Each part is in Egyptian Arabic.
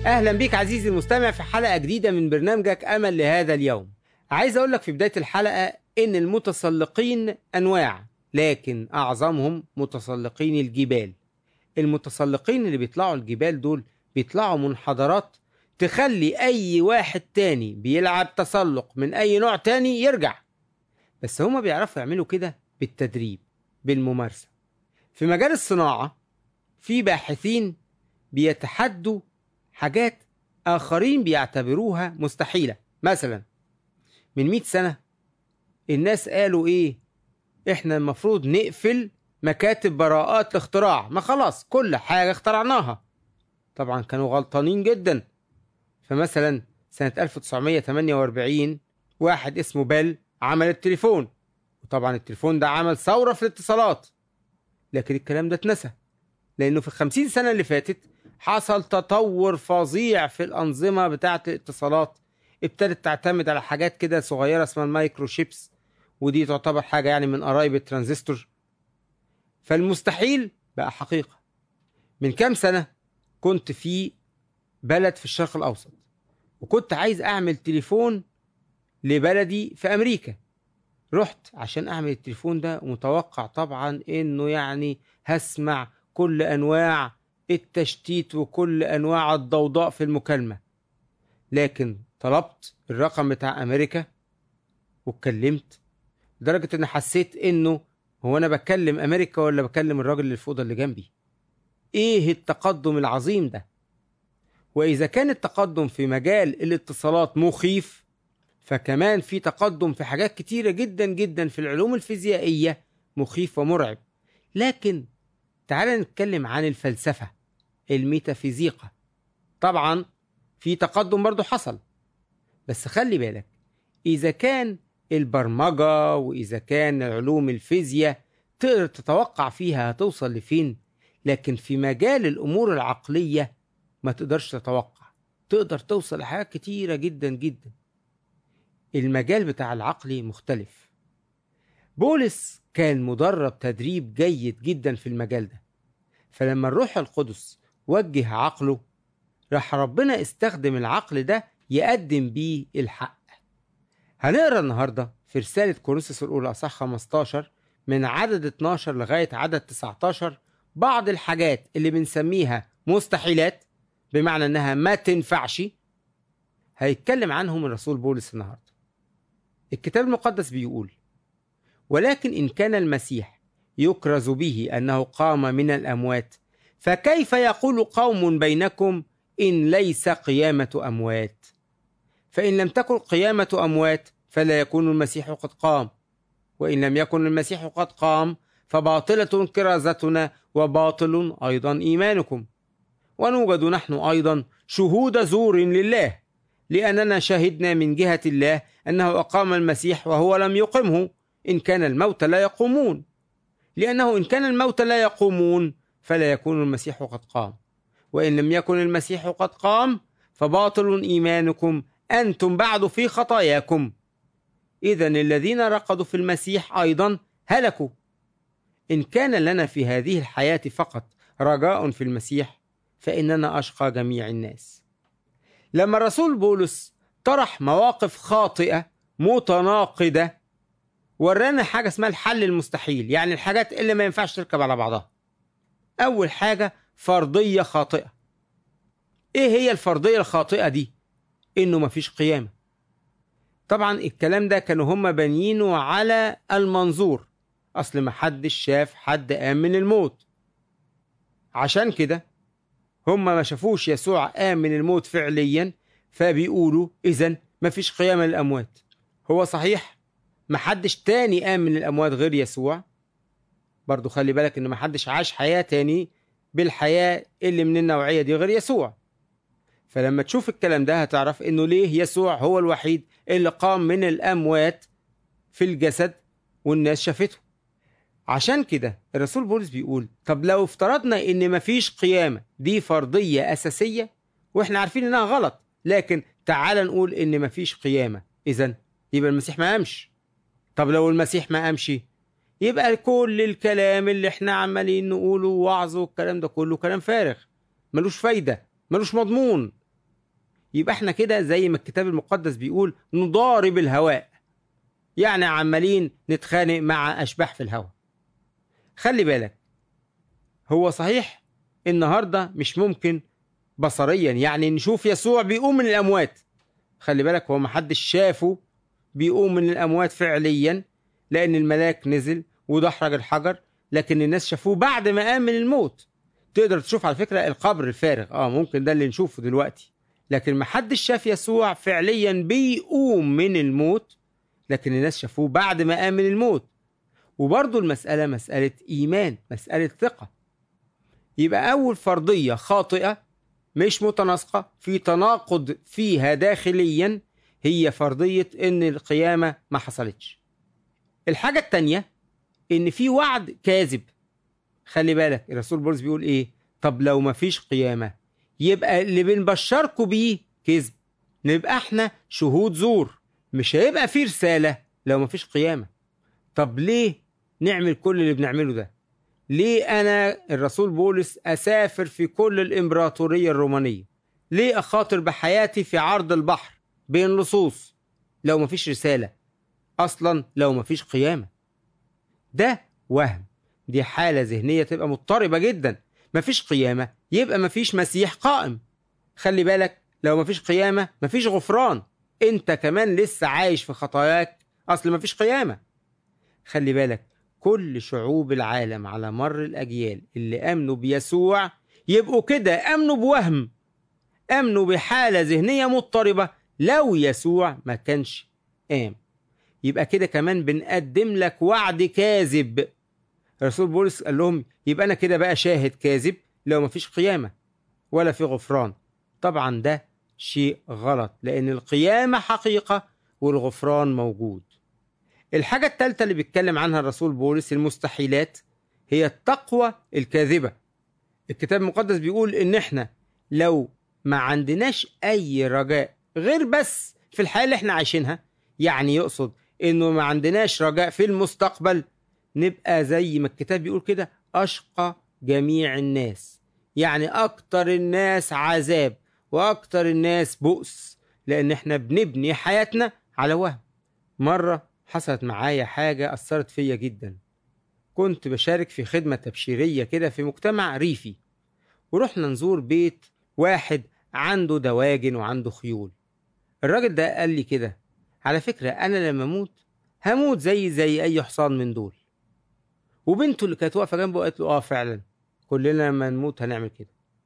اهلا بيك عزيزي المستمع في حلقه جديده من برنامجك امل لهذا اليوم عايز اقول لك في بدايه الحلقه ان المتسلقين انواع لكن اعظمهم متسلقين الجبال المتسلقين اللي بيطلعوا الجبال دول بيطلعوا منحدرات تخلي اي واحد تاني بيلعب تسلق من اي نوع تاني يرجع بس هما بيعرفوا يعملوا كده بالتدريب بالممارسه في مجال الصناعه في باحثين بيتحدوا حاجات آخرين بيعتبروها مستحيلة مثلا من 100 سنة الناس قالوا إيه إحنا المفروض نقفل مكاتب براءات الاختراع ما خلاص كل حاجة اخترعناها طبعا كانوا غلطانين جدا فمثلا سنة 1948 واحد اسمه بيل عمل التليفون وطبعا التليفون ده عمل ثورة في الاتصالات لكن الكلام ده اتنسى لأنه في الخمسين سنة اللي فاتت حصل تطور فظيع في الأنظمة بتاعة الاتصالات ابتدت تعتمد على حاجات كده صغيرة اسمها المايكرو شيبس ودي تعتبر حاجة يعني من قرايب الترانزستور فالمستحيل بقى حقيقة من كام سنة كنت في بلد في الشرق الأوسط وكنت عايز أعمل تليفون لبلدي في أمريكا رحت عشان أعمل التليفون ده ومتوقع طبعا إنه يعني هسمع كل أنواع التشتيت وكل انواع الضوضاء في المكالمه لكن طلبت الرقم بتاع امريكا واتكلمت لدرجه ان حسيت انه هو انا بكلم امريكا ولا بكلم الراجل اللي في الاوضه اللي جنبي ايه التقدم العظيم ده واذا كان التقدم في مجال الاتصالات مخيف فكمان في تقدم في حاجات كتيره جدا جدا في العلوم الفيزيائيه مخيف ومرعب لكن تعال نتكلم عن الفلسفه الميتافيزيقا طبعا في تقدم برضو حصل بس خلي بالك إذا كان البرمجة وإذا كان علوم الفيزياء تقدر تتوقع فيها هتوصل لفين لكن في مجال الأمور العقلية ما تقدرش تتوقع تقدر توصل لحاجات كتيرة جدا جدا المجال بتاع العقلي مختلف بولس كان مدرب تدريب جيد جدا في المجال ده فلما الروح القدس وجه عقله راح ربنا استخدم العقل ده يقدم بيه الحق هنقرا النهارده في رسالة كورنثوس الأولى أصح 15 من عدد 12 لغاية عدد 19 بعض الحاجات اللي بنسميها مستحيلات بمعنى إنها ما تنفعش هيتكلم عنهم الرسول بولس النهارده. الكتاب المقدس بيقول: ولكن إن كان المسيح يكرز به أنه قام من الأموات فكيف يقول قوم بينكم إن ليس قيامة أموات فإن لم تكن قيامة أموات فلا يكون المسيح قد قام وإن لم يكن المسيح قد قام فباطلة كرازتنا وباطل أيضا إيمانكم ونوجد نحن أيضا شهود زور لله لأننا شهدنا من جهة الله أنه أقام المسيح وهو لم يقمه إن كان الموت لا يقومون لأنه إن كان الموت لا يقومون فلا يكون المسيح قد قام وإن لم يكن المسيح قد قام فباطل إيمانكم أنتم بعد في خطاياكم إذا الذين رقدوا في المسيح أيضا هلكوا إن كان لنا في هذه الحياة فقط رجاء في المسيح فإننا أشقى جميع الناس لما الرسول بولس طرح مواقف خاطئة متناقضة ورانا حاجة اسمها الحل المستحيل يعني الحاجات اللي ما ينفعش تركب على بعضها أول حاجة فرضية خاطئة إيه هي الفرضية الخاطئة دي؟ إنه مفيش قيامة طبعا الكلام ده كانوا هم بانيينه على المنظور أصل محدش شاف حد قام من الموت عشان كده هم ما شافوش يسوع قام من الموت فعليا فبيقولوا إذا مفيش قيامة للأموات هو صحيح محدش تاني قام من الأموات غير يسوع برضو خلي بالك إن محدش عاش حياة تاني بالحياة اللي من النوعية دي غير يسوع فلما تشوف الكلام ده هتعرف إنه ليه يسوع هو الوحيد اللي قام من الأموات في الجسد والناس شافته عشان كده الرسول بولس بيقول طب لو افترضنا ان مفيش قيامة دي فرضية أساسية واحنا عارفين انها غلط لكن تعال نقول ان مفيش قيامة اذا يبقى المسيح ما قامش طب لو المسيح ما قامش يبقى كل الكلام اللي احنا عمالين نقوله وعظ والكلام ده كله كلام فارغ ملوش فايدة ملوش مضمون يبقى احنا كده زي ما الكتاب المقدس بيقول نضارب الهواء يعني عمالين نتخانق مع اشباح في الهواء خلي بالك هو صحيح النهارده مش ممكن بصريا يعني نشوف يسوع بيقوم من الاموات خلي بالك هو محدش شافه بيقوم من الاموات فعليا لان الملاك نزل ودحرج الحجر لكن الناس شافوه بعد ما قام من الموت تقدر تشوف على فكره القبر الفارغ اه ممكن ده اللي نشوفه دلوقتي لكن محدش شاف يسوع فعليا بيقوم من الموت لكن الناس شافوه بعد ما قام من الموت وبرضه المسألة مسألة إيمان مسألة ثقة يبقى أول فرضية خاطئة مش متناسقة في تناقض فيها داخليا هي فرضية إن القيامة ما حصلتش الحاجة التانية إن في وعد كاذب خلي بالك الرسول بولس بيقول إيه طب لو ما فيش قيامة يبقى اللي بنبشركوا بيه كذب نبقى احنا شهود زور مش هيبقى في رسالة لو ما فيش قيامة طب ليه نعمل كل اللي بنعمله ده ليه أنا الرسول بولس أسافر في كل الإمبراطورية الرومانية ليه أخاطر بحياتي في عرض البحر بين لصوص لو ما فيش رسالة أصلا لو ما فيش قيامة ده وهم دي حالة ذهنية تبقى مضطربة جدا ما فيش قيامة يبقى ما فيش مسيح قائم خلي بالك لو ما فيش قيامة ما فيش غفران انت كمان لسه عايش في خطاياك اصل ما فيش قيامة خلي بالك كل شعوب العالم على مر الأجيال اللي آمنوا بيسوع يبقوا كده آمنوا بوهم آمنوا بحالة ذهنية مضطربة لو يسوع ما كانش قام يبقى كده كمان بنقدم لك وعد كاذب الرسول بولس قال لهم يبقى أنا كده بقى شاهد كاذب لو ما فيش قيامة ولا في غفران طبعا ده شيء غلط لأن القيامة حقيقة والغفران موجود الحاجة الثالثة اللي بيتكلم عنها الرسول بولس المستحيلات هي التقوى الكاذبة الكتاب المقدس بيقول إن إحنا لو ما عندناش أي رجاء غير بس في الحياة اللي إحنا عايشينها يعني يقصد إنه ما عندناش رجاء في المستقبل نبقى زي ما الكتاب بيقول كده أشقى جميع الناس يعني أكتر الناس عذاب وأكتر الناس بؤس لأن إحنا بنبني حياتنا على وهم مرة حصلت معايا حاجة أثرت فيا جدا كنت بشارك في خدمة تبشيرية كده في مجتمع ريفي ورحنا نزور بيت واحد عنده دواجن وعنده خيول الراجل ده قال لي كده على فكرة أنا لما أموت هموت زي زي أي حصان من دول وبنته اللي كانت واقفة جنبه قالت له آه فعلا كلنا لما نموت هنعمل كده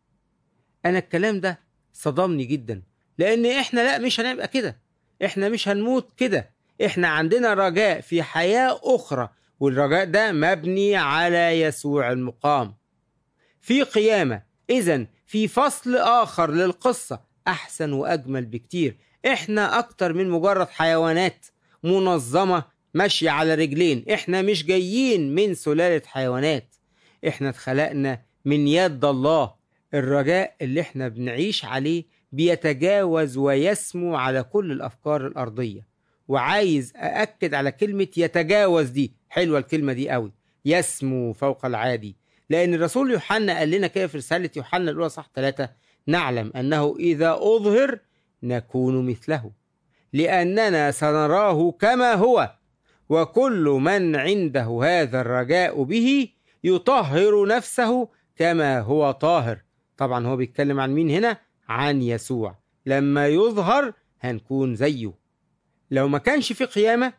أنا الكلام ده صدمني جدا لأن إحنا لا مش هنبقى كده إحنا مش هنموت كده إحنا عندنا رجاء في حياة أخرى والرجاء ده مبني على يسوع المقام في قيامة إذا في فصل آخر للقصة أحسن وأجمل بكتير إحنا أكتر من مجرد حيوانات منظمة ماشية على رجلين إحنا مش جايين من سلالة حيوانات إحنا اتخلقنا من يد الله الرجاء اللي إحنا بنعيش عليه بيتجاوز ويسمو على كل الأفكار الأرضية وعايز أأكد على كلمة يتجاوز دي حلوة الكلمة دي قوي يسمو فوق العادي لأن الرسول يوحنا قال لنا كده في رسالة يوحنا الأولى صح ثلاثة نعلم أنه إذا أظهر نكون مثله لأننا سنراه كما هو وكل من عنده هذا الرجاء به يطهر نفسه كما هو طاهر طبعا هو بيتكلم عن مين هنا عن يسوع لما يظهر هنكون زيه لو ما كانش في قيامة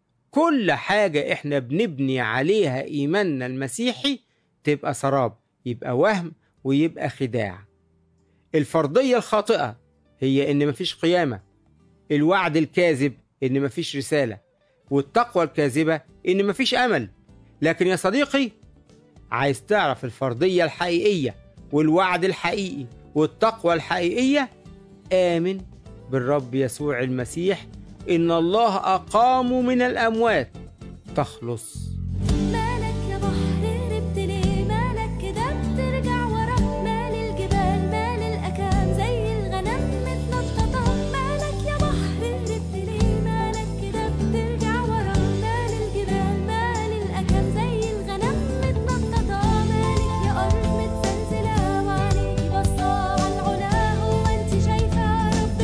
كل حاجة احنا بنبني عليها إيماننا المسيحي تبقى سراب يبقى وهم ويبقى خداع الفرضية الخاطئة هي إن مفيش قيامة الوعد الكاذب إن مفيش رسالة والتقوى الكاذبة إن مفيش أمل لكن يا صديقي عايز تعرف الفرضية الحقيقية والوعد الحقيقي والتقوى الحقيقية آمن بالرب يسوع المسيح إن الله أقام من الأموات تخلص مالك يا بحر هربت ليه مالك كده بترجع ورا مال الجبال مال الأكام زي الغنم متنططة مالك يا بحر هربت ليه مالك كده بترجع ورا مال الجبال مال الأكام زي الغنم متنططة مالك يا أرض متزلزلة وعليكي بصة عالعلا هو انت شايفة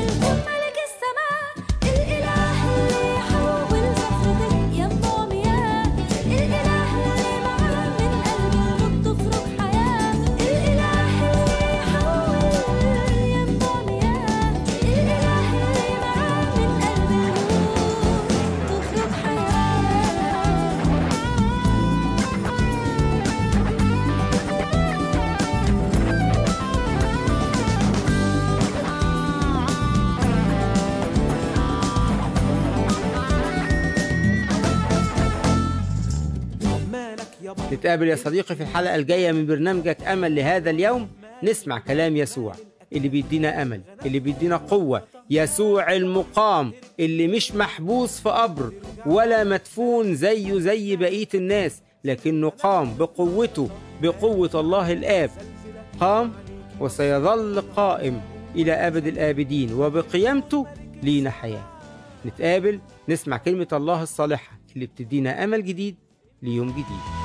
نتقابل يا صديقي في الحلقة الجاية من برنامجك أمل لهذا اليوم نسمع كلام يسوع اللي بيدينا أمل اللي بيدينا قوة يسوع المقام اللي مش محبوس في قبر ولا مدفون زيه زي بقية الناس لكنه قام بقوته بقوة الله الآب قام وسيظل قائم إلى أبد الآبدين وبقيامته لينا حياة نتقابل نسمع كلمة الله الصالحة اللي بتدينا أمل جديد ليوم جديد